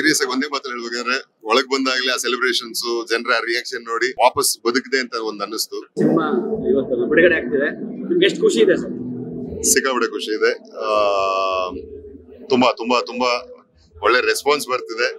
serious ಆಗಿ ಒಂದೇ ಮಾತು ಹೇಳ್ಬೇಕಂದ್ರೆ ಒಳಗ್ ಬಂದಾಗ್ಲೇ ಆ ಸೆಲೆಬ್ರೇಷನ್ಸ್ ಜನರ ರಿಯಾಕ್ಷನ್ ನೋಡಿ ವಾಪಸ್ ಬದುಕಿದೆ ಅಂತ ಒಂದ್ ಅನ್ನಿಸ್ತು ಸಿನಿಮಾ ಇವತ್ತು ಬಿಡುಗಡೆ ಆಗ್ತಿದೆ ನಿಮ್ಗೆ ಎಷ್ಟು ಖುಷಿ ಇದೆ ಸರ್ ಸಿಕ್ಕಾಪಟ್ಟೆ ಖುಷಿ ಇದೆ ಆ, ತುಂಬಾ ತುಂಬಾ ತುಂಬಾ ಒಳ್ಳೆ ರೆಸ್ಪಾನ್ಸ್ ಬರ್ತಿದೆ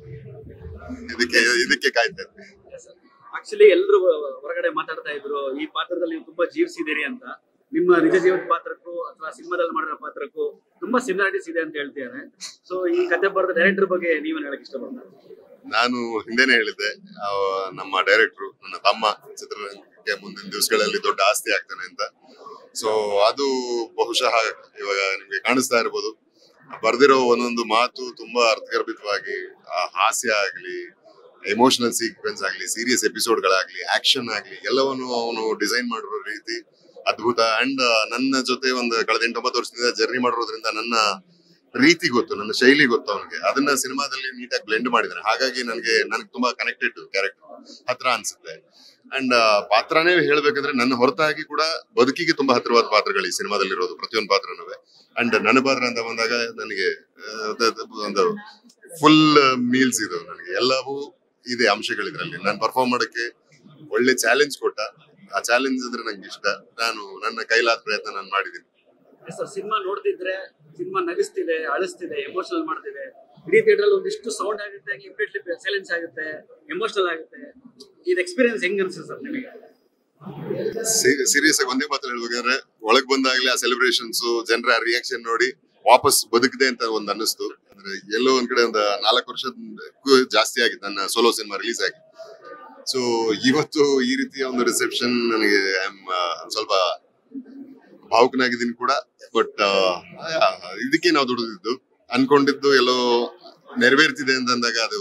ಇದಕ್ಕೆ ಇದಕ್ಕೆ ಕಾಯ್ತಾ ಇದ್ದೆ ಆಕ್ಚುಲಿ ಎಲ್ಲರೂ ಹೊರಗಡೆ ಮಾತಾಡ್ತಾ ಇದ್ರು ಈ ಪಾತ್ರದಲ್ಲಿ ನೀವು ತುಂಬಾ ಜೀವಿಸಿದಿರಿ ಅಂತ ನಿಮ್ಮ ನಿಜ ಜೀವನ ಪಾತ್ರಕ್ಕೂ ಅಥವಾ ಸಿನಿಮಾದಲ್ಲಿ ಮಾಡಿರೋ ಪಾತ್ರಕ್ಕೂ ತುಂಬಾ ಸಿಮಿಲಾರಿಟೀಸ್ ಇದೆ ಅಂತ ಹೇಳ್ತಿದ್ದಾರೆ ಸೊ ಈ ಕತೆ ಬರೆದ ಡೈರೆಕ್ಟರ್ ಬಗ್ಗೆ ನೀವೇನ್ ಹೇಳಕ್ ಇಷ್ಟಪಡ್ತಾರೆ ನಾನು ಹಿಂದೆನೆ ಹೇಳಿದ್ದೆ ಆ, ನಮ್ಮ ಡೈರೆಕ್ಟ್ರು ನನ್ನ ತಮ್ಮ ಚಿತ್ರರಂಗಕ್ಕೆ ಮುಂದಿನ ದಿವಸಗಳಲ್ಲಿ ದೊಡ್ಡ ಆಸ್ತಿ ಆಗ್ತಾನೆ ಅಂತ ಸೊ ಅದು ಬಹುಶಃ ಇವಾಗ ನಿಮ್ಗೆ ಕಾಣಿಸ್ತಾ ಇರ್ಬೋದು ಬರ್ದಿರೋ ಒಂದೊಂದು ಮಾತು ತುಂಬಾ ಅರ್ಥಗರ್ಭಿತವಾಗಿ ಆ ಹಾಸ್ಯ ಆಗ್ಲಿ ಎಮೋಷನಲ್ ಸೀಕ್ವೆನ್ಸ್ ಆಗ್ಲಿ ಸೀರಿಯಸ್ ಎಪಿಸೋಡ್ಗಳಾಗ್ಲಿ ಆಕ್ಷನ್ ಆಗ್ಲಿ ಎಲ್ಲವನ್ನು ಅವನು ಡಿಸೈನ್ ಮಾಡಿರೋ ರೀತಿ ಅದ್ಭುತ ಅಂಡ್ ನನ್ನ ಜೊತೆ ಒಂದು ಕಳೆದ ಎಂಟೊಂಬತ್ತು ವರ್ಷದಿಂದ ಜರ್ನಿ ಮಾಡಿರೋದ್ರಿಂದ ನನ್ನ ರೀತಿ ಗೊತ್ತು ನನ್ನ ಶೈಲಿ ಗೊತ್ತು ಅವನಿಗೆ ಅದನ್ನ ಸಿನಿಮಾದಲ್ಲಿ ನೀಟಾಗಿ ಬ್ಲೆಂಡ್ ಮಾಡಿದ್ದಾನೆ ಹಾಗಾಗಿ ನನಗೆ ನನಗೆ ತುಂಬಾ ಕನೆಕ್ಟೆಡ್ ಕ್ಯಾರೆಕ್ಟರ್ ಹತ್ರ ಅನ್ಸುತ್ತೆ ಅಂಡ್ ಪಾತ್ರನೇ ಹೇಳ್ಬೇಕಂದ್ರೆ ನನ್ನ ಹೊರತಾಗಿ ಕೂಡ ಬದುಕಿಗೆ ತುಂಬಾ ಹತ್ತಿರವಾದ ಪಾತ್ರಗಳು ಈ ಸಿನಿಮಾದಲ್ಲಿರೋದು ಪ್ರತಿಯೊಂದು ಪಾತ್ರನೂ ಅಂಡ್ ನನ್ನ ಪಾತ್ರ ಅಂತ ಬಂದಾಗ ನನಗೆ ಆ, ದ- ದ- ಒಂದು ಫುಲ್ ಮೀಲ್ಸ್ ಇದು ನನಗೆ ಎಲ್ಲವೂ ಇದೆ ಅಂಶಗಳು ಇದರಲ್ಲಿ ನಾನು ಪರ್ಫಾರ್ಮ್ ಮಾಡಕ್ಕೆ ಒಳ್ಳೆ ಚಾಲೆಂಜ್ ಕೊಟ್ಟ ಆ ಚಾಲೆಂಜ್ ಅಂದ್ರೆ ನಂಗೆ ಇಷ್ಟ ನಾನು ನನ್ನ ಕೈಲಾದ ಪ್ರಯತ್ನ ನಾನು ಮಾಡಿದ್ದೀನಿ ಸರ್ ಸಿನಿಮಾ ನೋಡ್ತಿದ್ರೆ ಸಿನಿಮಾ ನಗಿಸ್ತಿದೆ ಅಳಿಸ್ತಿದೆ ಎಮೋಷನಲ್ ಮಾಡ್ತಿದೆ ಇಡೀ ಥಿಯೇಟರ್ ಇಷ್ಟು ಸೌಂಡ್ ಆಗುತ್ತೆ ಇಮಿಡಿಯೇಟ್ಲಿ ಸೈಲೆನ್ಸ್ ಆಗುತ್ತೆ ಎಮೋಷನಲ್ ಆಗುತ್ತೆ ಇದು ಎಕ್ಸ್ಪೀರಿಯನ್ಸ್ ಹೆಂಗ್ ಅನ್ಸುತ್ತೆ ಸರ್ ನಿಮಗೆ ಸೀರಿಯಸ್ ಆಗಿ ಒಂದೇ ಮಾತು ಹೇಳ್ಬೇಕಂದ್ರೆ ಒಳಗ್ ಬಂದಾಗ್ಲೇ ಆ ಸೆಲೆಬ್ರೇಷನ್ಸ್ ಜನರ ರಿಯಾಕ್ಷನ್ ನೋಡಿ ವಾಪಸ್ ಬದುಕಿದೆ ಅಂತ ಒಂದ್ ಅನ್ನಿಸ್ತು ಅಂದ್ರೆ ಎಲ್ಲೋ ಒಂದ್ ಕಡೆ ಒಂದು ನಾಲ್ಕು ವರ್ಷಕ್ಕೂ ಜಾಸ್ತಿ ಆಗಿತ್ತು ನನ್ನ ಸೋಲೋ ಸಿನಿಮಾ ರಿಲೀಸ್ ಆಗಿ ಸೊ ಇವತ್ತು ಈ ರೀತಿಯ ಒಂದು ರಿಸೆಪ್ಷನ್ ನನಗೆ I'm, ಆ, ಸ್ವಲ್ಪ ಭಾವುಕನಾಗಿದ್ದೀನಿ ಕೂಡ ಬಟ್ ಇದಕ್ಕೆ ನಾವು ದುಡಿದಿದ್ದು ಅನ್ಕೊಂಡಿದ್ದು ಎಲ್ಲೋ ನೆರವೇರ್ತಿದೆ ಅಂತಂದಾಗ ಅದು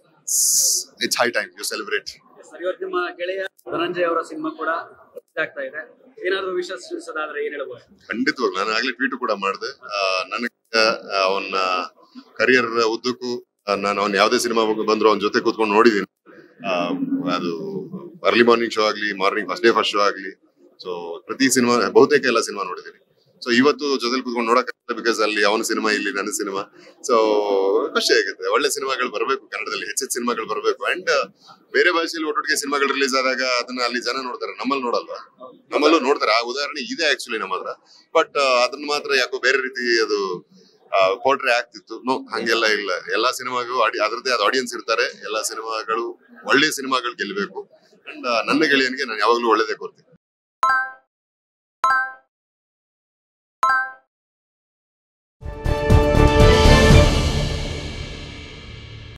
it's high time you celebrate sir ಇವತ್ತು ನಿಮ್ಮ ಗೆಳೆಯ ಧನಂಜಯ್ ಅವರ ಸಿನಿಮಾ ಕೂಡ ಆಗ್ತಾ ಇದೆ ಏನಾದ್ರು ವಿಷಯ ತಿಳಿಸೋದಾದ್ರೆ ಏನ್ ಹೇಳ್ಬೋದು ಖಂಡಿತವಾಗ್ಲು ನಾನು ಆಗ್ಲೇ ಟ್ವೀಟ್ ಕೂಡ ಮಾಡಿದೆ ನನಗೆ ಅವನ ಕರಿಯರ್ ಉದ್ದಕ್ಕೂ ಆ, ನಾನು ಅವ್ನ ಯಾವ್ದೇ ಸಿನಿಮಾ ಬಂದ್ರು ಅವನ ಜೊತೆ ಕೂತ್ಕೊಂಡು ನೋಡಿದೀನಿ ಆ, ಅದು ಅರ್ಲಿ ಮಾರ್ನಿಂಗ್ ಶೋ ಆಗ್ಲಿ morning first day first show ಆಗ್ಲಿ ಸೊ ಪ್ರತಿ ಸಿನಿಮಾ ಬಹುತೇಕ ಎಲ್ಲ ಸಿನಿಮಾ ನೋಡಿದೀನಿ ಸೊ ಇವತ್ತು ಜೊತೆಲಿ ಕೂತ್ಕೊಂಡು ನೋಡಕ್ಕಾಗಲ್ಲ ಬಿಕಾಸ್ ಅಲ್ಲಿ ಅವನ ಸಿನಿಮಾ ಇಲ್ಲಿ ನನ್ನ ಸಿನಿಮಾ ಸೊ ಖುಷಿ ಆಗುತ್ತೆ ಒಳ್ಳೆ ಸಿನಿಮಾಗಳು ಬರಬೇಕು ಕನ್ನಡದಲ್ಲಿ ಹೆಚ್ಚೆಚ್ಚು ಸಿನಿಮಾಗಳು ಬರಬೇಕು ಅಂಡ್ ಬೇರೆ ಭಾಷೆಯಲ್ಲಿ ಒಟ್ಟೊಟ್ಟಿಗೆ ಸಿನಿಮಾಗಳು ರಿಲೀಸ್ ಆದಾಗ ಅದನ್ನ ಅಲ್ಲಿ ಜನ ನೋಡ್ತಾರೆ ನಮ್ಮಲ್ಲಿ ನೋಡಲ್ವಾ ನಮ್ಮಲ್ಲೂ ನೋಡ್ತಾರೆ ಆ ಉದಾಹರಣೆ ಇದೆ ಆಕ್ಚುಲಿ ನಮ್ಮ ಹತ್ರ ಬಟ್ ಅದನ್ನ ಮಾತ್ರ ಯಾಕೋ ಬೇರೆ ರೀತಿ ಅದು ಪೋಟ್ರೆ ಆಗ್ತಿತ್ತು ನೋ ಹಂಗೆಲ್ಲ ಇಲ್ಲ ಎಲ್ಲಾ ಸಿನಿಮಾಗೂ ಅದರದ್ದೇ ಆದ ಆಡಿಯನ್ಸ್ ಇರ್ತಾರೆ ಎಲ್ಲಾ ಸಿನಿಮಾಗಳು ಒಳ್ಳೆ ಸಿನಿಮಾಗಳು ಗೆಲ್ಲಬೇಕು ಅಂಡ್ ನನ್ನ ಗೆಳೆಯನಿಗೆ ನಾನು ಯಾವಾಗ್ಲೂ ಒಳ್ಳೇದೇ ಕೋರ್ತೀನಿ